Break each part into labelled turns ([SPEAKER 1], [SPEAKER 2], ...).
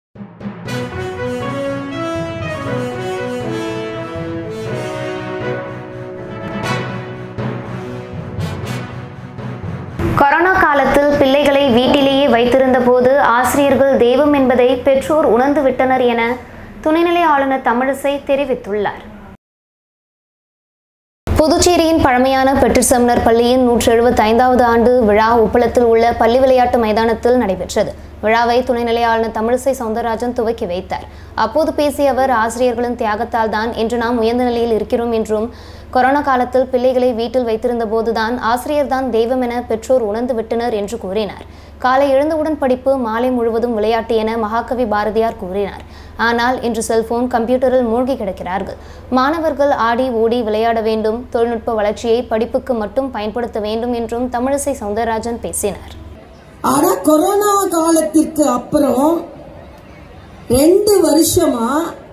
[SPEAKER 1] Corona காலத்தில் பிள்ளைகளை வீட்டிலேயே வைத்திருந்த போது ஆசிரியர்கள் தெய்வம் என்பதை பெற்றோர் உணர்ந்து விட்டனர் என துணைநிலை ஆளுநர் தமிழிசை தெரிவித்துள்ளார் புதுச்சேரியின் பழமையான பெட்ரிசம்னர் பள்ளியின் நூற்று எழுபத்தி ஐந்தாவது ஆண்டு விழா உப்பளத்தில் உள்ள பள்ளி விளையாட்டு மைதானத்தில் நடைபெற்றது விழாவை துணைநிலை ஆளுநர் தமிழிசை சவுந்தரராஜன் துவக்கி வைத்தார் அப்போது பேசிய அவர் ஆசிரியர்களின் தியாகத்தால் தான் இன்று நாம் உயர்ந்த நிலையில் இருக்கிறோம் என்றும் கொரோனா காலத்தில் பிள்ளைகளை வீட்டில் வைத்திருந்த போதுதான் ஆசிரியர் தான் தெய்வம் என பெற்றோர் உணர்ந்து விட்டனர் என்று கூறினார் காலை எழுந்தவுடன் படிப்பு மாலை முழுவதும் விளையாட்டு என மகாகவி பாரதியார் கூறினார் ஆனால் இன்று செல்போன் கம்ப்யூட்டரில் மூழ்கி கிடக்கிறார்கள் மாணவர்கள் ஆடி ஓடி விளையாட வேண்டும் தொழில்நுட்ப வளர்ச்சியை படிப்புக்கு மட்டும் பயன்படுத்த வேண்டும் என்றும் தமிழிசை சவுந்தரராஜன் பேசினார்
[SPEAKER 2] ஆனா கொரோனா காலத்திற்கு அப்புறம் ரெண்டு வருஷமா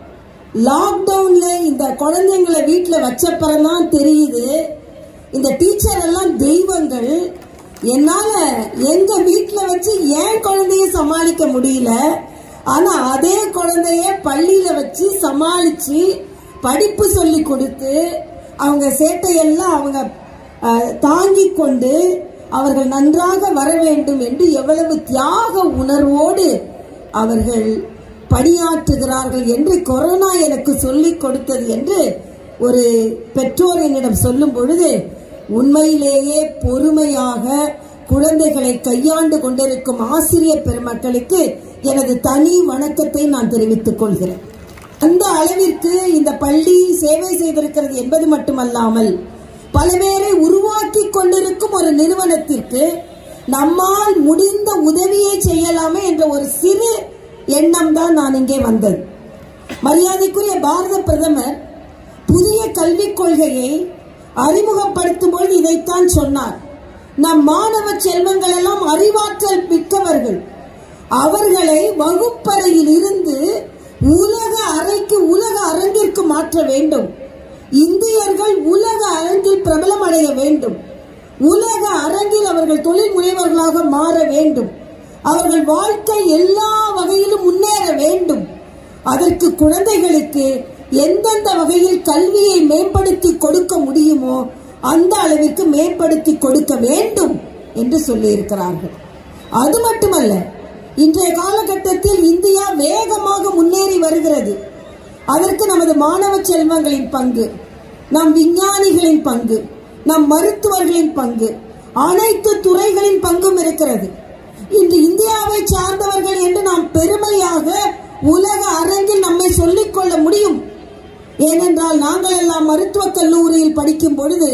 [SPEAKER 2] லாக்டவுன்ல இந்த குழந்தைங்களை வீட்டுல வச்சப்பறம் தான் தெரியுது இந்த டீச்சர் எல்லாம் தெய்வங்கள் என்னால எங்க வீட்டுல வச்சு ஏன் குழந்தைய சமாளிக்க முடியல ஆனா அதே குழந்தைய பள்ளியில வச்சு சமாளிச்சு படிப்பு சொல்லி கொடுத்து அவங்க சேட்டையெல்லாம் அவங்க அஹ், தாங்கிக் கொண்டு அவர்கள் நன்றாக வர வேண்டும் என்று எவ்வளவு தியாக உணர்வோடு அவர்கள் பணியாற்றுகிறார்கள் என்று கொரோனா எனக்கு சொல்லிக் கொடுத்தது என்று ஒரு பெற்றோர் என்னிடம் சொல்லும் பொழுது உண்மையிலேயே பொறுமையாக குழந்தைகளை கையாண்டு கொண்டிருக்கும் ஆசிரியர் பெருமக்களுக்கு எனது தனி வணக்கத்தை நான் தெரிவித்துக் கொள்கிறேன் அந்த அளவிற்கு இந்த பள்ளி சேவை செய்திருக்கிறது என்பது மட்டுமல்லாமல் பல பேரை உருவாக்கி கொண்டிருக்கும் ஒரு நிறுவனத்திற்கு நம்மால் முடிந்த உதவியை செய்யலாமே என்ற ஒரு சிறு எண்ணம் தான் நான் இங்கே வந்தது மரியாதைக்குரிய பாரத பிரதமர் புதிய கல்விக் கொள்கையை அறிமுகப்படுத்தும் பொழுது இதைத்தான் சொன்னார் நம் மாணவ செல்வங்கள் எல்லாம் அறிவாற்றல் மிக்கவர்கள் அவர்களை வகுப்பறையில் இருந்து உலக அறைக்கு உலக அரங்கிற்கு மாற்ற வேண்டும் இந்தியர்கள் உலக அரங்கில் பிரபலம் அடைய வேண்டும் உலக அரங்கில் அவர்கள் தொழில் முனைவர்களாக மாற வேண்டும் அவர்கள் வாழ்க்கை எல்லா வகையிலும் முன்னேற வேண்டும் அதற்கு குழந்தைகளுக்கு எந்தெந்த வகையில் கல்வியை மேம்படுத்தி கொடுக்க முடியுமோ அந்த அளவிற்கு மேம்படுத்தி கொடுக்க வேண்டும் என்று சொல்லியிருக்கிறார்கள் அது மட்டுமல்ல இன்றைய காலகட்டத்தில் இந்தியா வேகமாக முன்னேறி வருகிறது அதற்கு நமது மாணவ செல்வங்களின் பங்கு நம் விஞ்ஞானிகளின் பங்கு நம் மருத்துவர்களின் பங்கு அனைத்து துறைகளின் பங்கும் இருக்கிறது இன்று இந்தியாவை சார்ந்தவர்கள் என்று நாம் பெருமையாக உலக அரங்கில் நம்மை சொல்லிக் கொள்ள முடியும் ஏனென்றால் நாங்கள் எல்லாம் மருத்துவக் கல்லூரியில் படிக்கும் பொழுது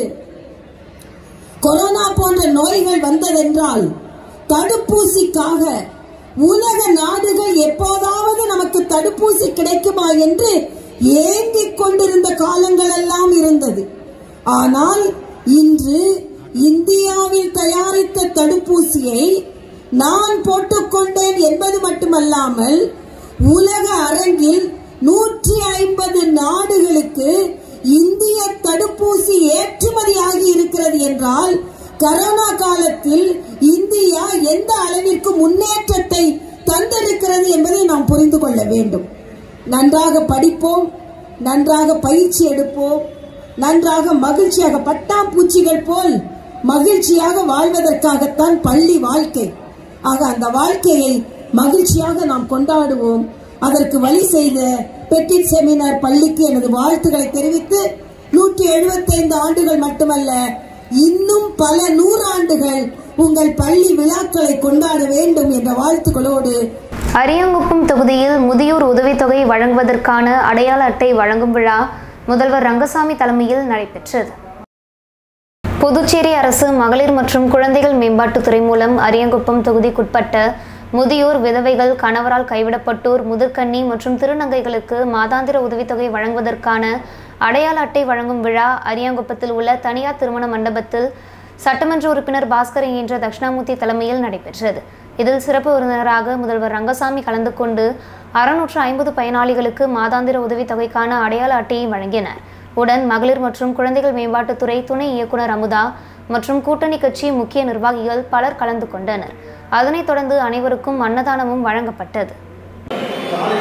[SPEAKER 2] கொரோனா போன்ற நோய்கள் வந்ததென்றால் தடுப்பூசிக்காக உலக நாடுகள் எப்போதாவது நமக்கு தடுப்பூசி கிடைக்குமா என்று ஏங்கிக் கொண்டிருந்த காலங்கள் எல்லாம் இருந்தது ஆனால் இன்று இந்தியாவில் தயாரித்த தடுப்பூசியை நான் போட்டுக்கொண்டேன் என்பது மட்டுமல்லாமல் உலக அரங்கில் நூற்றி ஐம்பது நாடுகளுக்கு இந்திய தடுப்பூசி ஏற்றுமதியாகி இருக்கிறது என்றால் கரோனா காலத்தில் இந்தியா எந்த அளவிற்கு முன்னேற்றத்தை தந்திருக்கிறது என்பதை நாம் புரிந்து கொள்ள வேண்டும் நன்றாக படிப்போம் நன்றாக பயிற்சி எடுப்போம் நன்றாக மகிழ்ச்சியாக பட்டாம்பூச்சிகள் போல் மகிழ்ச்சியாக வாழ்வதற்காகத்தான் பள்ளி வாழ்க்கை ஆக அந்த வாழ்க்கையை மகிழ்ச்சியாக நாம் கொண்டாடுவோம் அதற்கு வழி செய்த பெட்டிட் செமினார் பள்ளிக்கு எனது வாழ்த்துக்களை தெரிவித்து நூற்றி எழுபத்தைந்து ஆண்டுகள் மட்டுமல்ல இன்னும் பல நூறாண்டுகள் உங்கள் பள்ளி விழாக்களை கொண்டாட வேண்டும் என்ற வாழ்த்துக்களோடு
[SPEAKER 1] அரியங்குப்பம் தொகுதியில் முதியோர் உதவித்தொகை வழங்குவதற்கான அடையாள அட்டை வழங்கும் விழா முதல்வர் ரங்கசாமி தலைமையில் நடைபெற்றது புதுச்சேரி அரசு மகளிர் மற்றும் குழந்தைகள் மேம்பாட்டுத்துறை மூலம் அரியங்குப்பம் தொகுதிக்குட்பட்ட முதியோர் விதவைகள் கணவரால் கைவிடப்பட்டோர் முதிர்கன்னி மற்றும் திருநங்கைகளுக்கு மாதாந்திர உதவித்தொகை வழங்குவதற்கான அடையாள அட்டை வழங்கும் விழா அரியாங்குப்பத்தில் உள்ள தனியார் திருமண மண்டபத்தில் சட்டமன்ற உறுப்பினர் பாஸ்கர் என்ற தட்சிணாமூர்த்தி தலைமையில் நடைபெற்றது இதில் சிறப்பு விருந்தினராக முதல்வர் ரங்கசாமி கலந்து கொண்டு அறுநூற்று ஐம்பது பயனாளிகளுக்கு மாதாந்திர உதவித்தொகைக்கான அடையாள அட்டையை வழங்கினார் உடன் மகளிர் மற்றும் குழந்தைகள் மேம்பாட்டுத்துறை துணை இயக்குனர் அமுதா மற்றும் கூட்டணி கட்சி முக்கிய நிர்வாகிகள் பலர் கலந்து கொண்டனர் அதனைத் தொடர்ந்து அனைவருக்கும் அன்னதானமும் வழங்கப்பட்டது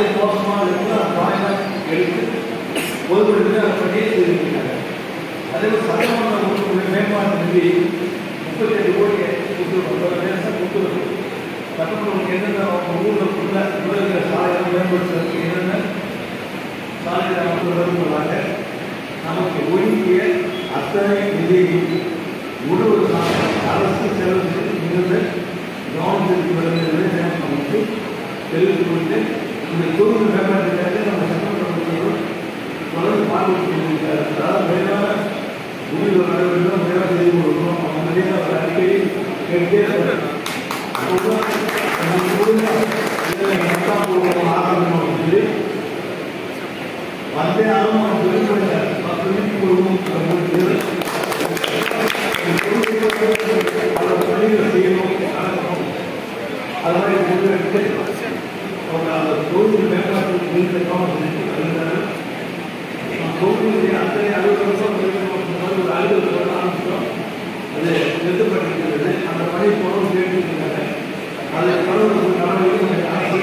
[SPEAKER 3] எது மோசமாக இருக்குதோ அந்த பாயிலாம் எடுத்து பொதுப்படுத்தி அதை பற்றி தெரிவிக்கிறாங்க அதே மாதிரி சட்டமன்ற உறுப்பினர் மேம்பாட்டு நிதி முப்பத்தெட்டு கோடி கொடுத்துருக்கோம் நேரத்தில் கொடுத்துருக்கோம் சட்டமன்ற என்னென்ன அவங்க ஊரில் உள்ள உலகிற சாலைகளை மேம்படுத்துறதுக்கு என்னென்ன சாலை அமைப்புகளும் சொன்னாங்க நமக்கு ஒதுக்கிய அத்தனை நிதியையும் முழுவதுமாக அரசு செலவு இருந்து கவனத்திற்கு வருகிறது நமக்கு தெரிவித்துக் கொண்டு இந்த தொகுதி மேம்பாட்டுக்காக நம்ம சட்டமன்ற தொடர்ந்து பார்வையிட்டு கொண்டிருக்கிறார் அதாவது மேலான முடிவு நடவடிக்கை மேலாக செய்து கொடுக்கணும் அவங்க நிறைய ஒரு அடிக்கடி கேட்டே இருக்காங்க. அப்போதான் நம்ம முழுமையாக இதில் எட்டாம் பூர்வம் ஆரம்பம் சொல்லி வந்தே ஆகணும் வெளிப்படையாக பத்து மணிக்கு கொடுக்கணும் அப்படின்னு பல பணிகளை செய்யணும் நடக்கணும் அது மாதிரி முடிவெடுத்து அவங்க அந்த தொழில் மேம்பாட்டுக்கு நீண்ட கவனம் செலுத்தி வருகிறார்கள் தொழிலுடைய அத்தனை அறுபது வருஷம் ஒரு அலுவலகம் ஆரம்பித்தோம் அது நிறுத்தப்பட்டிருக்கிறது அந்த பணி தொடர்ந்து கேட்டுருக்காங்க அதை தொடர்ந்து நடவடிக்கை அரசு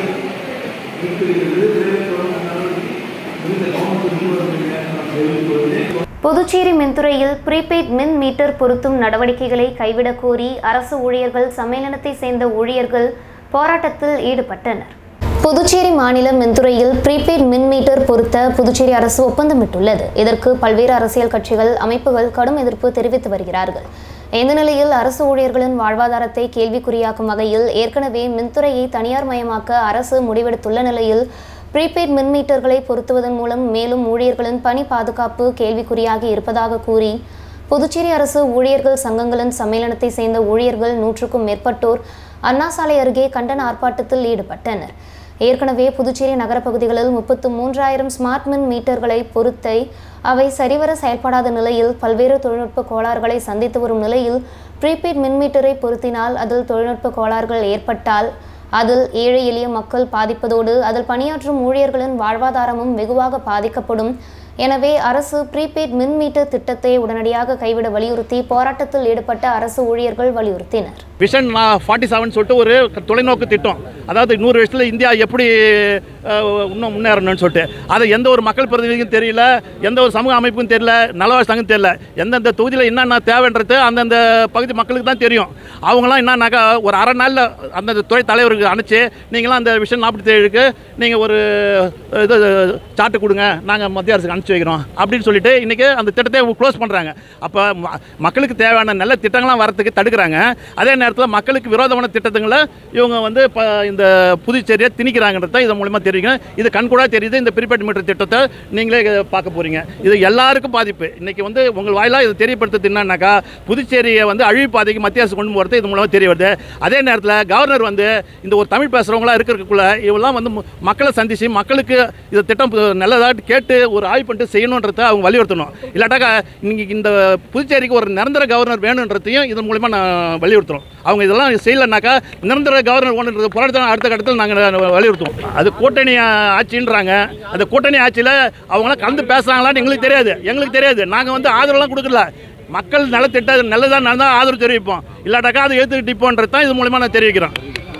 [SPEAKER 3] இருக்கிறது தொடர்ந்து நடவடிக்கை மிகுந்த கவனத்தில் முன்வரவில்லை நான் தெரிவித்துக் கொள்கிறேன்
[SPEAKER 1] புதுச்சேரி மின்துறையில் ப்ரீபெய்ட் மின் மீட்டர் பொருத்தும் நடவடிக்கைகளை கைவிடக் கோரி அரசு ஊழியர்கள் சம்மேளனத்தை சேர்ந்த ஊழியர்கள் போராட்டத்தில் ஈடுபட்டனர் புதுச்சேரி மாநில மின்துறையில் ப்ரீபெய்ட் மின் மீட்டர் பொருத்த புதுச்சேரி அரசு ஒப்பந்தமிட்டுள்ளது இதற்கு பல்வேறு அரசியல் கட்சிகள் அமைப்புகள் கடும் எதிர்ப்பு தெரிவித்து வருகிறார்கள் இந்த நிலையில் அரசு ஊழியர்களின் வாழ்வாதாரத்தை கேள்விக்குறியாக்கும் வகையில் ஏற்கனவே மின்துறையை தனியார் மயமாக்க அரசு முடிவெடுத்துள்ள நிலையில் ப்ரீபெய்ட் மின் மீட்டர்களை பொருத்துவதன் மூலம் மேலும் ஊழியர்களின் பணி பாதுகாப்பு கேள்விக்குறியாகி இருப்பதாக கூறி புதுச்சேரி அரசு ஊழியர்கள் சங்கங்களின் சம்மேளனத்தை சேர்ந்த ஊழியர்கள் நூற்றுக்கும் மேற்பட்டோர் அண்ணா சாலை அருகே கண்டன ஆர்ப்பாட்டத்தில் ஈடுபட்டனர் ஏற்கனவே புதுச்சேரி நகரப் பகுதிகளில் முப்பத்து மூன்றாயிரம் ஸ்மார்ட் மின் மீட்டர்களை பொருத்தை அவை சரிவர செயல்படாத நிலையில் பல்வேறு தொழில்நுட்ப கோளாறுகளை சந்தித்து வரும் நிலையில் ப்ரீபெய்ட் மின் மீட்டரை பொருத்தினால் அதில் தொழில்நுட்ப கோளாறுகள் ஏற்பட்டால் அதில் ஏழை எளிய மக்கள் பாதிப்பதோடு அதில் பணியாற்றும் ஊழியர்களின் வாழ்வாதாரமும் வெகுவாக பாதிக்கப்படும் எனவே அரசு ப்ரீபெய்ட் மின் மீட்டர் திட்டத்தை உடனடியாக கைவிட வலியுறுத்தி போராட்டத்தில் ஈடுபட்ட அரசு ஊழியர்கள் வலியுறுத்தினர்
[SPEAKER 4] விஷன் ஃபார்ட்டி செவன் சொல்லிட்டு ஒரு தொலைநோக்கு திட்டம் அதாவது நூறு வருஷத்தில் இந்தியா எப்படி அஹ், இன்னும் முன்னேறணும்னு சொல்லிட்டு அதை எந்த ஒரு மக்கள் பிரதிநிதிக்கும் தெரியல எந்த ஒரு சமூக அமைப்புக்கும் தெரியல நலவாசி சங்கம் தெரியல எந்தெந்த தொகுதியில் என்னென்ன தேவைன்றது அந்தந்த பகுதி மக்களுக்கு தான் தெரியும் அவங்களாம் என்னன்னாக்கா ஒரு அரை நாளில் அந்தந்த துறை தலைவருக்கு அனுப்பிச்சு நீங்களாம் அந்த விஷன் நாற்பத்தி ஏழுக்கு நீங்கள் ஒரு இது சார்ட்டு கொடுங்க நாங்கள் மத்திய அரசுக்கு அனுப்பிச்சி வைக்கிறோம் அப்படின்னு சொல்லிட்டு இன்றைக்கி அந்த திட்டத்தை க்ளோஸ் பண்ணுறாங்க அப்போ மக்களுக்கு தேவையான நல்ல திட்டங்கள்லாம் வரத்துக்கு தடுக்கிறாங்க அதே நேரத்தில் மக்களுக்கு விரோதமான திட்டத்துங்களை இவங்க வந்து இப்போ இந்த புதுச்சேரியை திணிக்கிறாங்கன்றத இதன் மூலிமா தெரிவிக்கணும் இது கண்கூடா தெரியுது இந்த ப்ரீபெய்ட் மீட்டர் திட்டத்தை நீங்களே பார்க்க போகிறீங்க இது எல்லாருக்கும் பாதிப்பு இன்றைக்கி வந்து உங்கள் வாயிலாக இது தெரியப்படுத்துறது என்னன்னாக்கா புதுச்சேரியை வந்து அழிவு பாதைக்கு மத்திய அரசு கொண்டு போகிறது இது மூலமாக தெரிய வருது அதே நேரத்தில் கவர்னர் வந்து இந்த ஒரு தமிழ் பேசுகிறவங்களா இருக்கிறதுக்குள்ள இவெல்லாம் வந்து மு- மக்களை சந்தித்து மக்களுக்கு இந்த திட்டம் பு- நல்லதாக கேட்டு ஒரு ஆய்வு பண்ணிட்டு செய்யணுன்றதை அவங்க வலியுறுத்தணும் இல்லாட்டாக்கா இன்னைக்கு இந்த புதுச்சேரிக்கு ஒரு நிரந்தர கவர்னர் வேணுன்றதையும் இதன் மூலிமா நான் வலியுறுத்துறோம் அவங்க இதெல்லாம் செய்யலைனாக்கா நிரந்தர கவர்னர் ஒன்று போராட்டத்தில் அடுத்த கட்டத்தில் நாங்கள் வலியுறுத்துவோம் அது கூட்டணி ஆ- ஆட்சின்றாங்க அந்த கூட்டணி ஆட்சியில் அவங்களாம் கலந்து பேசுகிறாங்களான்னு எங்களுக்கு தெரியாது எங்களுக்கு தெரியாது நாங்கள் வந்து ஆதரவுலாம் கொடுக்கல மக்கள் நலத்திட்ட நல்லதாக நடந்தால் ஆதரவு தெரிவிப்போம் இல்லாட்டாக்கா அதை ஏற்றுக்கிட்டு இப்போன்றது தான் இது மூலிமா நான் தெரிவிக்கிறேன்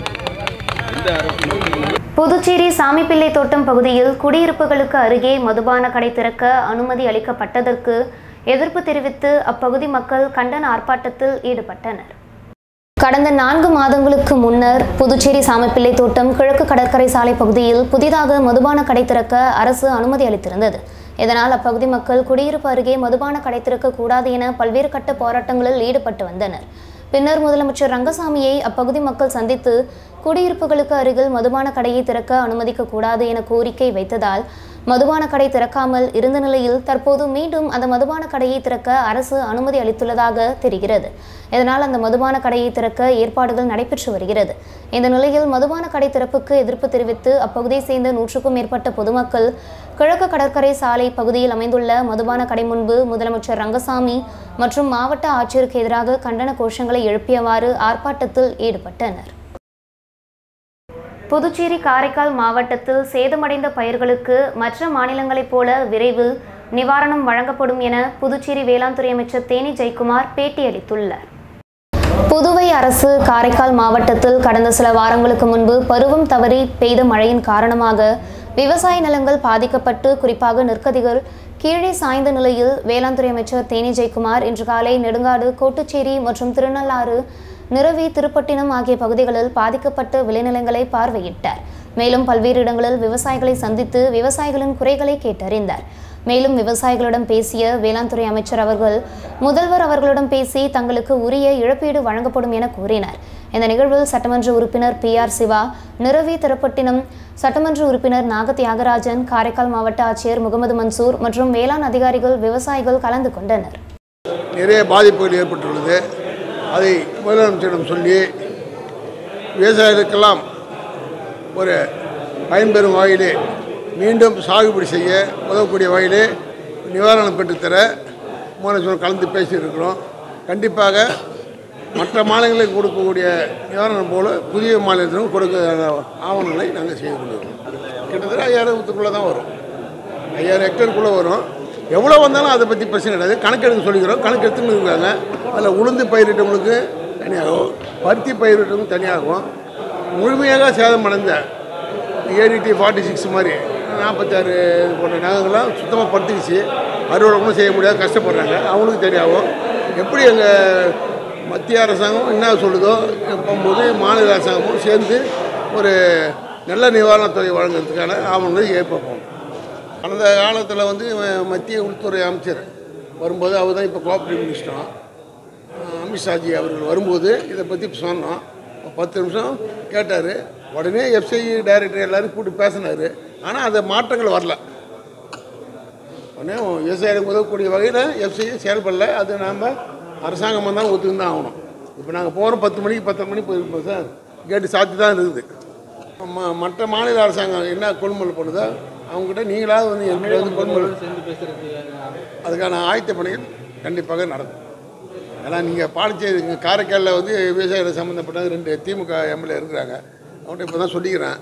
[SPEAKER 1] புதுச்சேரி சாமிப்பிள்ளை தோட்டம் பகுதியில் குடியிருப்புகளுக்கு அருகே மதுபான கடை திறக்க அனுமதி அளிக்கப்பட்டதற்கு எதிர்ப்பு தெரிவித்து அப்பகுதி மக்கள் கண்டன ஆர்ப்பாட்டத்தில் ஈடுபட்டனர் கடந்த நான்கு மாதங்களுக்கு முன்னர் புதுச்சேரி சாமிப்பிள்ளை தோட்டம் கிழக்கு கடற்கரை சாலை பகுதியில் புதிதாக மதுபான கடை திறக்க அரசு அனுமதி அளித்திருந்தது இதனால் அப்பகுதி மக்கள் குடியிருப்பு அருகே மதுபான கடை திறக்க கூடாது என பல்வேறு கட்ட போராட்டங்களில் ஈடுபட்டு வந்தனர் பின்னர் முதலமைச்சர் ரங்கசாமியை அப்பகுதி மக்கள் சந்தித்து குடியிருப்புகளுக்கு அருகில் மதுபான கடையை திறக்க அனுமதிக்க கூடாது என கோரிக்கை வைத்ததால் மதுபான கடை திறக்காமல் இருந்த நிலையில் தற்போது மீண்டும் அந்த மதுபான கடையை திறக்க அரசு அனுமதி அளித்துள்ளதாக தெரிகிறது இதனால் அந்த மதுபான கடையை திறக்க ஏற்பாடுகள் நடைபெற்று வருகிறது இந்த நிலையில் மதுபான கடை திறப்புக்கு எதிர்ப்பு தெரிவித்து அப்பகுதியை சேர்ந்த நூற்றுக்கும் மேற்பட்ட பொதுமக்கள் கிழக்கு கடற்கரை சாலை பகுதியில் அமைந்துள்ள மதுபான கடை முன்பு முதலமைச்சர் ரங்கசாமி மற்றும் மாவட்ட ஆட்சியருக்கு எதிராக கண்டன கோஷங்களை எழுப்பியவாறு ஆர்ப்பாட்டத்தில் ஈடுபட்டனர் புதுச்சேரி காரைக்கால் மாவட்டத்தில் சேதமடைந்த பயிர்களுக்கு மற்ற மாநிலங்களைப் போல விரைவில் நிவாரணம் வழங்கப்படும் என புதுச்சேரி வேளாண் துறை அமைச்சர் தேனி ஜெயக்குமார் பேட்டியளித்துள்ளார் புதுவை அரசு காரைக்கால் மாவட்டத்தில் கடந்த சில வாரங்களுக்கு முன்பு பருவம் தவறி பெய்த மழையின் காரணமாக விவசாய நிலங்கள் பாதிக்கப்பட்டு குறிப்பாக நெற்கதிகள் கீழே சாய்ந்த நிலையில் வேளாண் துறை அமைச்சர் தேனி ஜெயக்குமார் இன்று காலை நெடுங்காடு கோட்டுச்சேரி மற்றும் திருநள்ளாறு நிறவி திருப்பட்டினம் ஆகிய பகுதிகளில் பாதிக்கப்பட்ட விளைநிலங்களை பார்வையிட்டார் மேலும் பல்வேறு இடங்களில் விவசாயிகளை சந்தித்து விவசாயிகளின் குறைகளை கேட்டறிந்தார் மேலும் விவசாயிகளிடம் பேசிய வேளாண் துறை அமைச்சர் அவர்கள் முதல்வர் அவர்களிடம் பேசி தங்களுக்கு உரிய இழப்பீடு வழங்கப்படும் என கூறினார் இந்த நிகழ்வில் சட்டமன்ற உறுப்பினர் பி ஆர் சிவா நிறவி திருப்பட்டினம் சட்டமன்ற உறுப்பினர் நாக தியாகராஜன் காரைக்கால் மாவட்ட ஆட்சியர் முகமது மன்சூர் மற்றும் வேளாண் அதிகாரிகள் விவசாயிகள் கலந்து கொண்டனர்
[SPEAKER 5] நிறைய பாதிப்புகள் ஏற்பட்டுள்ளது அதை முதலமைச்சரிடம் சொல்லி விவசாயிகளுக்கெல்லாம் ஒரு பயன்பெறும் வகையிலே மீண்டும் சாகுபடி செய்ய உதவக்கூடிய வகையிலே நிவாரணம் பெற்றுத்தர முதலமைச்சர் கலந்து பேசியிருக்கிறோம் கண்டிப்பாக மற்ற மாநிலங்களுக்கு கொடுக்கக்கூடிய நிவாரணம் போல புதிய மாநிலத்திலும் கொடுக்க ஆவணங்களை நாங்கள் செய்து கொண்டிருக்கிறோம் கிட்டத்தட்ட ஐயாயிரத்துக்குள்ளே தான் வரும் ஐயாயிரம் ஹெக்டருக்குள்ளே வரும் எவ்வளோ வந்தாலும் அதை பற்றி பிரச்சனை கிடையாது கணக்கெடுக்க சொல்லிக்கிறோம் கணக்கு எடுத்துன்னு இருக்காங்க அதில் உளுந்து பயிரிட்டவங்களுக்கு தனியாகும் பருத்தி பயிரிட்டவங்களுக்கு தனியாகும் முழுமையாக சேதம் அடைந்த ஏடிடி ஃபார்ட்டி சிக்ஸ் மாதிரி நாற்பத்தாறு போன்ற நகங்கள்லாம் சுத்தமாக படுத்துக்கிச்சு அறுவடை கூட செய்ய முடியாது கஷ்டப்படுறாங்க அவங்களுக்கு தெரியாகும் எப்படி எங்கள் மத்திய அரசாங்கம் என்ன சொல்லுதோ போகும்போது மாநில அரசாங்கமும் சேர்ந்து ஒரு நல்ல நிவாரணத் தொகை வழங்குறதுக்கான ஆவணங்களை ஏற்படுத்தும் கடந்த காலத்தில் வந்து ம- மத்திய உள்துறை அமைச்சர் வரும்போது அவர் தான் இப்போ கோஆப்ரேட்டிவ் மினிஸ்டரும் அமித்ஷாஜி அவர்கள் வரும்போது இதை பற்றி சொன்னோம் ஒரு பத்து நிமிஷம் கேட்டார் உடனே எஃப்சிஐ டைரக்டர் எல்லாரும் கூப்பிட்டு பேசினார் ஆனால் அந்த மாற்றங்கள் வரல உடனே விவசாயிகளுக்கு உதவக்கூடிய வகையில் எஃப்சிஐ செயல்படல அது நாம் அரசாங்கமாக தான் ஒத்துக்கு தான் ஆகணும் இப்போ நாங்கள் போகிறோம் பத்து மணிக்கு பத்தரை மணிக்கு போயிருப்போம் சார் கேட்டு சாத்தி தான் இருக்குது ம- மற்ற மாநில அரசாங்கம் என்ன கொள்முதல் பண்ணுதோ அவங்ககிட்ட நீங்களாவது வந்து எங்களுக்கு வந்து கொள்முதல் அதுக்கான ஆயத்த பணிகள் கண்டிப்பாக நடக்கும் ஏன்னா நீங்கள் பாண்டிச்சேரி இங்க காரைக்காலில் வந்து விவசாயிகள் சம்மந்தப்பட்ட ரெண்டு திமுக எம்எல்ஏ இருக்கிறாங்க அவங்கள்ட்ட இப்போ தான் சொல்லிக்கிறேன்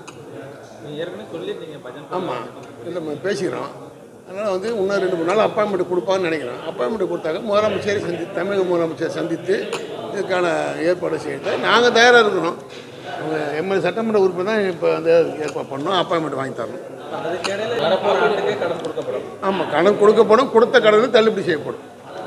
[SPEAKER 5] ஆமாம் இல்லை பேசிக்கிறோம் அதனால் வந்து இன்னும் ரெண்டு மூணு நாள் அப்பாயின்மெண்ட் கொடுப்பாங்கன்னு நினைக்கிறேன் அப்பாயின்மெண்ட் கொடுத்தாங்க முதலமைச்சரை சந்தி தமிழக முதலமைச்சர் சந்தித்து இதுக்கான ஏற்பாடு செய்யறது நாங்கள் தயாராக இருக்கிறோம் அவங்க எம்எல்ஏ சட்டமன்ற உறுப்பினர் தான் இப்போ வந்து ஏற்பாடு பண்ணோம் அப்பாயின்மெண்ட் வாங்கி தரணும் ஆமாம் கடன் கொடுக்கப்படும் கொடுத்த கடனும் தள்ளுபடி செய்யப்படும்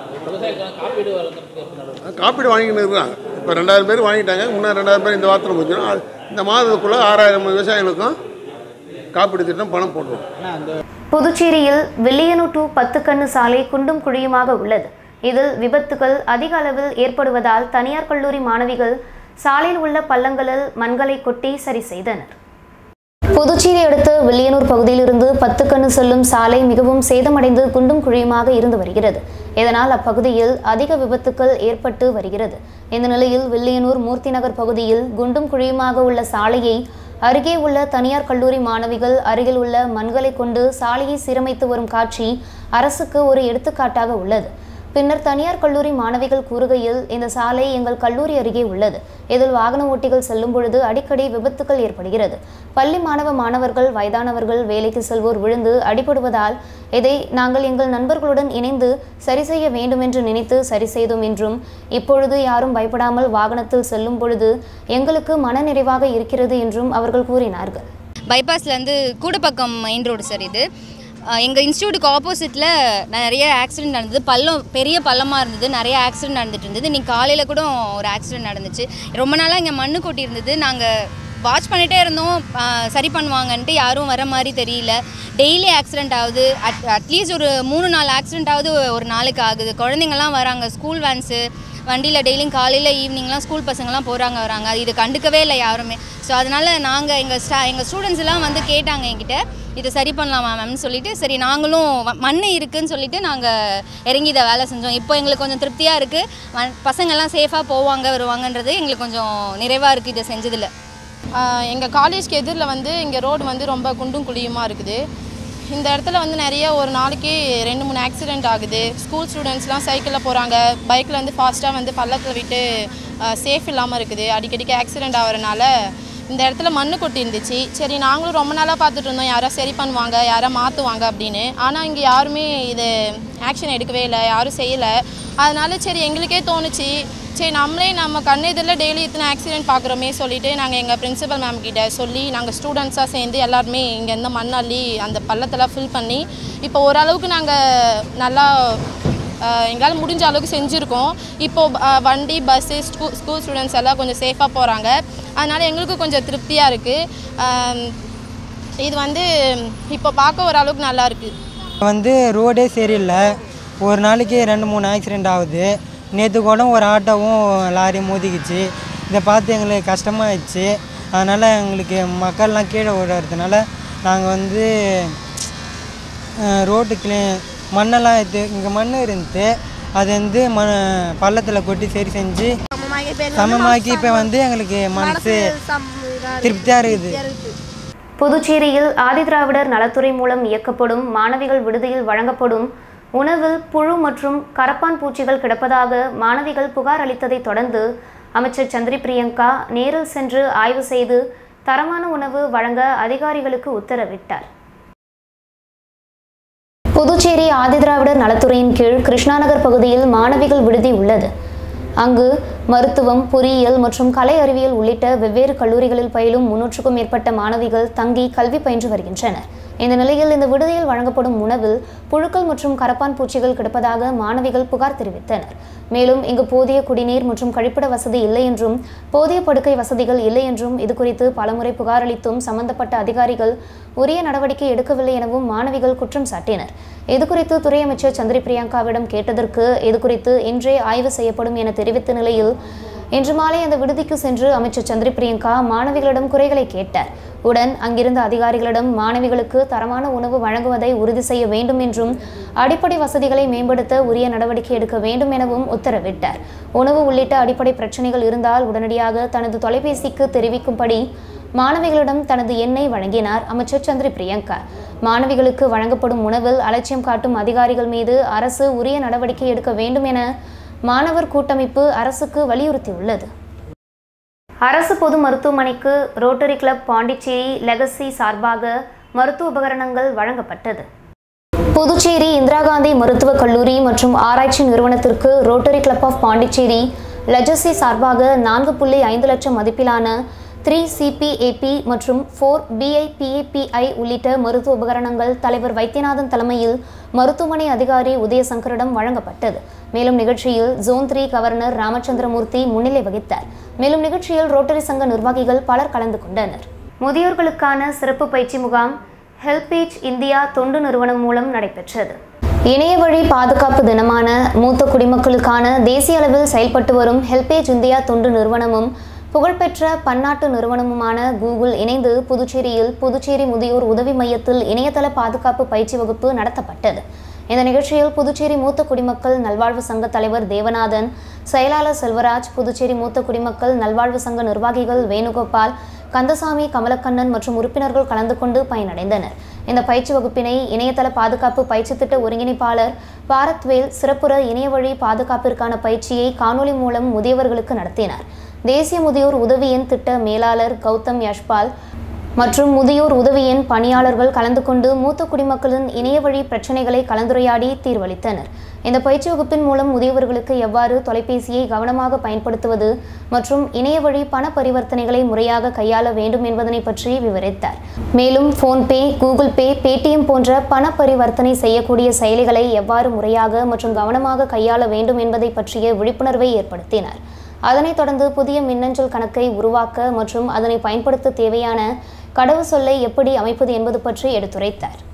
[SPEAKER 5] காப்பீடு வாங்கின்னு இருக்காங்க இப்போ ரெண்டாயிரம் பேர் வாங்கிட்டாங்க இன்னும் ரெண்டாயிரம் பேர் இந்த வாரத்தில் முடிஞ்சிடும் அது- இந்த மாதத்துக்குள்ளே ஆறாயிரம் விவசாயிகளுக்கும் காப்பீடு திட்டம் பணம் போட்டுருவோம்
[SPEAKER 1] புதுச்சேரியில் வில்லியனூர் டு பத்துக்கண்ணு சாலை குண்டும் குழியுமாக உள்ளது இதில் விபத்துகள் அதிக அளவில் ஏற்படுவதால் தனியார் கல்லூரி மாணவிகள் சாலையில் உள்ள பள்ளங்களில் மண்களை கொட்டி சரி செய்தனர் புதுச்சேரி அடுத்த வில்லியனூர் பகுதியிலிருந்து பத்துக்கண்ணு செல்லும் சாலை மிகவும் சேதமடைந்து குண்டும் குழியுமாக இருந்து வருகிறது இதனால் அப்பகுதியில் அதிக விபத்துக்கள் ஏற்பட்டு வருகிறது இந்த நிலையில் வில்லியனூர் மூர்த்தி நகர் பகுதியில் குண்டும் குழியுமாக உள்ள சாலையை அருகே உள்ள தனியார் கல்லூரி மாணவிகள் அருகில் உள்ள மண்களை கொண்டு சாலையை சீரமைத்து வரும் காட்சி அரசுக்கு ஒரு எடுத்துக்காட்டாக உள்ளது பின்னர் தனியார் கல்லூரி மாணவிகள் கூறுகையில் இந்த சாலை எங்கள் கல்லூரி அருகே உள்ளது இதில் வாகன ஓட்டிகள் செல்லும் பொழுது அடிக்கடி விபத்துக்கள் ஏற்படுகிறது பள்ளி மாணவ மாணவர்கள் வயதானவர்கள் வேலைக்கு செல்வோர் விழுந்து அடிபடுவதால் இதை நாங்கள் எங்கள் நண்பர்களுடன் இணைந்து சரி செய்ய வேண்டும் என்று நினைத்து சரி செய்தோம் என்றும் இப்பொழுது யாரும் பயப்படாமல் வாகனத்தில் செல்லும் பொழுது எங்களுக்கு மனநிறைவாக இருக்கிறது என்றும் அவர்கள் கூறினார்கள்
[SPEAKER 6] பைபாஸ்லேருந்து கூடப்பக்கம் மெயின் ரோடு சார் இது எங்கள் இன்ஸ்டியூட்டுக்கு ஆப்போசிட்டில் நிறைய ஆக்சிடென்ட் நடந்தது பள்ளம் பெரிய பள்ளமாக இருந்தது நிறைய ஆக்சிடென்ட் நடந்துட்டு இருந்தது இன்னைக்கு காலையில் கூட ஒரு ஆக்சிடென்ட் நடந்துச்சு ரொம்ப நாளாக இங்கே மண்ணு கொட்டி இருந்தது நாங்கள் வாட்ச் பண்ணிகிட்டே இருந்தோம் ஆ, சரி பண்ணுவாங்கன்ட்டு யாரும் வர மாதிரி தெரியல டெய்லி ஆக்சிடென்ட் ஆகுது அட் அட்லீஸ்ட் ஒரு மூணு நாலு ஆக்சிடென்ட் ஆகுது ஒரு நாளைக்கு ஆகுது குழந்தைங்கள்லாம் வராங்க ஸ்கூல் வேன்ஸு வண்டியில் டெய்லியும் காலையில் ஈவினிங்லாம் ஸ்கூல் பசங்கள்லாம் போகிறாங்க வராங்க அது இது கண்டுக்கவே இல்லை யாருமே ஸோ அதனால் நாங்கள் எங்கள் ஸ்டா எங்கள் ஸ்டூடெண்ட்ஸ் எல்லாம் வந்து கேட்டாங்க என்கிட்ட இதை சரி பண்ணலாமா மேம்னு சொல்லிட்டு சரி நாங்களும் வ- மண் இருக்குன்னு சொல்லிட்டு நாங்கள் இறங்கி இதை வேலை செஞ்சோம் இப்போ எங்களுக்கு கொஞ்சம் திருப்தியாக இருக்குது பசங்கள்லாம் சேஃபாக போவாங்க வருவாங்கன்றது எங்களுக்கு கொஞ்சம் நிறைவாக இருக்குது இதை செஞ்சதில்
[SPEAKER 7] எங்கள் காலேஜ்க்கு எதிரில் வந்து இங்கே ரோடு வந்து ரொம்ப குண்டும் குழியுமா இருக்குது இந்த இடத்துல வந்து நிறைய ஒரு நாளைக்கு ரெண்டு மூணு ஆக்சிடெண்ட் ஆகுது ஸ்கூல் ஸ்டூடெண்ட்ஸ்லாம் சைக்கிளில் போகிறாங்க பைக்கில் வந்து ஃபாஸ்ட்டாக வந்து பள்ளத்தில் விட்டு சேஃப் இல்லாமல் இருக்குது அடிக்கடிக்கு ஆக்சிடெண்ட் ஆகிறனால இந்த இடத்துல மண்ணு கொட்டி இருந்துச்சு சரி நாங்களும் ரொம்ப நாளாக பார்த்துட்டு இருந்தோம் யாரோ சரி பண்ணுவாங்க யாரோ மாற்றுவாங்க அப்படின்னு ஆனால் இங்கே யாருமே இது ஆக்ஷன் எடுக்கவே இல்லை யாரும் செய்யலை அதனால சரி எங்களுக்கே தோணுச்சு சரி நம்மளே நம்ம கண்ணெதிரில் டெய்லி இத்தனை ஆக்சிடென்ட் பார்க்குறோமே சொல்லிட்டு நாங்கள் எங்கள் பிரின்சிபல் மேம் கிட்ட சொல்லி நாங்கள் ஸ்டூடெண்ட்ஸாக சேர்ந்து எல்லாருமே இங்கே இருந்த மண் அள்ளி அந்த பள்ளத்தெல்லாம் ஃபில் பண்ணி இப்போ ஓரளவுக்கு நாங்கள் நல்லா எங்களால் முடிஞ்ச அளவுக்கு செஞ்சுருக்கோம் இப்போது வண்டி பஸ்ஸு ஸ்கூ ஸ்கூல் ஸ்டூடெண்ட்ஸ் எல்லாம் கொஞ்சம் சேஃபாக போகிறாங்க அதனால் எங்களுக்கும் கொஞ்சம் திருப்தியாக இருக்குது இது வந்து இப்போ பார்க்க ஓரளவுக்கு நல்லா இருக்குது
[SPEAKER 8] வந்து ரோடே சரியில்லை ஒரு நாளைக்கு ரெண்டு மூணு ஆக்சிடெண்ட் ஆகுது நேற்று கூட ஒரு ஆட்டோவும் லாரியும் மோதிக்கிச்சு இதை பார்த்து எங்களுக்கு கஷ்டமாயிடுச்சு அதனால் எங்களுக்கு மக்கள்லாம் கீழே ஓடுறதுனால நாங்கள் வந்து ரோட்டு கிளீ மண்ணெல்லாம் எடுத்து இங்கே மண் இருந்துச்சு அது வந்து ம பள்ளத்தில் கொட்டி சரி செஞ்சு சமமாக்கி இப்போ வந்து எங்களுக்கு மனசு திருப்தியாக இருக்குது
[SPEAKER 1] புதுச்சேரியில் ஆதிதிராவிடர் நலத்துறை மூலம் இயக்கப்படும் மாணவிகள் விடுதியில் வழங்கப்படும் உணவில் புழு மற்றும் கரப்பான் பூச்சிகள் கிடப்பதாக மாணவிகள் புகார் அளித்ததைத் தொடர்ந்து அமைச்சர் சந்திரி பிரியங்கா நேரில் சென்று ஆய்வு செய்து தரமான உணவு வழங்க அதிகாரிகளுக்கு உத்தரவிட்டார் புதுச்சேரி ஆதிதிராவிடர் நலத்துறையின் கீழ் கிருஷ்ணாநகர் பகுதியில் மாணவிகள் விடுதி உள்ளது அங்கு மருத்துவம் பொறியியல் மற்றும் கலை அறிவியல் உள்ளிட்ட வெவ்வேறு கல்லூரிகளில் பயிலும் முன்னூற்றுக்கும் மேற்பட்ட மாணவிகள் தங்கி கல்வி பயின்று வருகின்றனர் இந்த நிலையில் இந்த விடுதியில் வழங்கப்படும் உணவில் புழுக்கள் மற்றும் கரப்பான் பூச்சிகள் கிடப்பதாக மாணவிகள் புகார் தெரிவித்தனர் மேலும் இங்கு போதிய குடிநீர் மற்றும் கழிப்பிட வசதி இல்லை என்றும் போதிய படுக்கை வசதிகள் இல்லை என்றும் இதுகுறித்து பலமுறை புகார் அளித்தும் சம்பந்தப்பட்ட அதிகாரிகள் உரிய நடவடிக்கை எடுக்கவில்லை எனவும் மாணவிகள் குற்றம் சாட்டினர் இதுகுறித்து துறை அமைச்சர் சந்திரி பிரியங்காவிடம் கேட்டதற்கு இதுகுறித்து இன்றே ஆய்வு செய்யப்படும் என தெரிவித்த நிலையில் இன்று மாலை அந்த விடுதிக்கு சென்று அமைச்சர் சந்திரி பிரியங்கா மாணவிகளிடம் குறைகளை கேட்டார் உடன் அங்கிருந்த அதிகாரிகளிடம் மாணவிகளுக்கு தரமான உணவு வழங்குவதை உறுதி செய்ய வேண்டும் என்றும் அடிப்படை வசதிகளை மேம்படுத்த உரிய நடவடிக்கை எடுக்க வேண்டும் எனவும் உத்தரவிட்டார் உணவு உள்ளிட்ட அடிப்படை பிரச்சனைகள் இருந்தால் உடனடியாக தனது தொலைபேசிக்கு தெரிவிக்கும்படி மாணவிகளிடம் தனது எண்ணை வழங்கினார் அமைச்சர் சந்திரி பிரியங்கா மாணவிகளுக்கு வழங்கப்படும் உணவில் அலட்சியம் காட்டும் அதிகாரிகள் மீது அரசு உரிய நடவடிக்கை எடுக்க வேண்டும் என மாணவர் கூட்டமைப்பு அரசுக்கு வலியுறுத்தியுள்ளது அரசு பொது மருத்துவமனைக்கு ரோட்டரி கிளப் பாண்டிச்சேரி லெகசி சார்பாக மருத்துவ உபகரணங்கள் வழங்கப்பட்டது புதுச்சேரி இந்திரா காந்தி மருத்துவக் கல்லூரி மற்றும் ஆராய்ச்சி நிறுவனத்திற்கு rotary club of Pondicherry legacy சார்பாக நான்கு புள்ளி ஐந்து லட்சம் மதிப்பிலான த்ரீ சிபிஏபி மற்றும் ஃபோர் பிஐபிஏபிஐ உள்ளிட்ட மருத்துவ உபகரணங்கள் தலைவர் வைத்தியநாதன் தலைமையில் மருத்துவமனை அதிகாரி உதயசங்கரிடம் வழங்கப்பட்டது மேலும் நிகழ்ச்சியில் ஜோன் த்ரீ கவர்னர் ராமச்சந்திரமூர்த்தி முன்னிலை வகித்தார் மேலும் நிகழ்ச்சியில் ரோட்டரி சங்க நிர்வாகிகள் பலர் கலந்து கொண்டனர் முதியோர்களுக்கான சிறப்பு பயிற்சி முகாம் ஹெல்பேஜ் இந்தியா தொண்டு நிறுவனம் மூலம் நடைபெற்றது இணைய வழி பாதுகாப்பு தினமான மூத்த குடிமக்களுக்கான தேசிய அளவில் செயல்பட்டு வரும் ஹெல்பேஜ் இந்தியா தொண்டு நிறுவனமும் புகழ்பெற்ற பன்னாட்டு நிறுவனமுமான கூகுள் இணைந்து புதுச்சேரியில் புதுச்சேரி முதியோர் உதவி மையத்தில் இணையதள பாதுகாப்பு பயிற்சி வகுப்பு நடத்தப்பட்டது இந்த நிகழ்ச்சியில் புதுச்சேரி மூத்த குடிமக்கள் நல்வாழ்வு சங்க தலைவர் தேவநாதன் செயலாளர் செல்வராஜ் புதுச்சேரி மூத்த குடிமக்கள் நல்வாழ்வு சங்க நிர்வாகிகள் வேணுகோபால் கந்தசாமி கமலக்கண்ணன் மற்றும் உறுப்பினர்கள் கலந்து கொண்டு பயனடைந்தனர் இந்த பயிற்சி வகுப்பினை இணையதள பாதுகாப்பு பயிற்சி திட்ட ஒருங்கிணைப்பாளர் பாரத்வேல் சிறப்புற இணைய வழி பாதுகாப்பிற்கான பயிற்சியை காணொலி மூலம் முதியவர்களுக்கு நடத்தினார் தேசிய முதியோர் உதவி எண் திட்ட மேலாளர் கௌதம் யஷ்பால் மற்றும் முதியோர் உதவி எண் பணியாளர்கள் கலந்து கொண்டு மூத்த குடிமக்களின் இணைய வழி பிரச்சனைகளை கலந்துரையாடி தீர்வளித்தனர் இந்த பயிற்சி வகுப்பின் மூலம் முதியவர்களுக்கு எவ்வாறு தொலைபேசியை கவனமாக பயன்படுத்துவது மற்றும் இணைய வழி பண பரிவர்த்தனைகளை முறையாக கையாள வேண்டும் என்பதனை பற்றி விவரித்தார் மேலும் ஃபோன்பே கூகுள் பே பேடிஎம் போன்ற பண பரிவர்த்தனை செய்யக்கூடிய செயலிகளை எவ்வாறு முறையாக மற்றும் கவனமாக கையாள வேண்டும் என்பதை பற்றிய விழிப்புணர்வை ஏற்படுத்தினார் அதனைத் தொடர்ந்து புதிய மின்னஞ்சல் கணக்கை உருவாக்க மற்றும் அதனை பயன்படுத்த தேவையான கடவு சொல்லை எப்படி அமைப்பது என்பது பற்றி எடுத்துரைத்தார்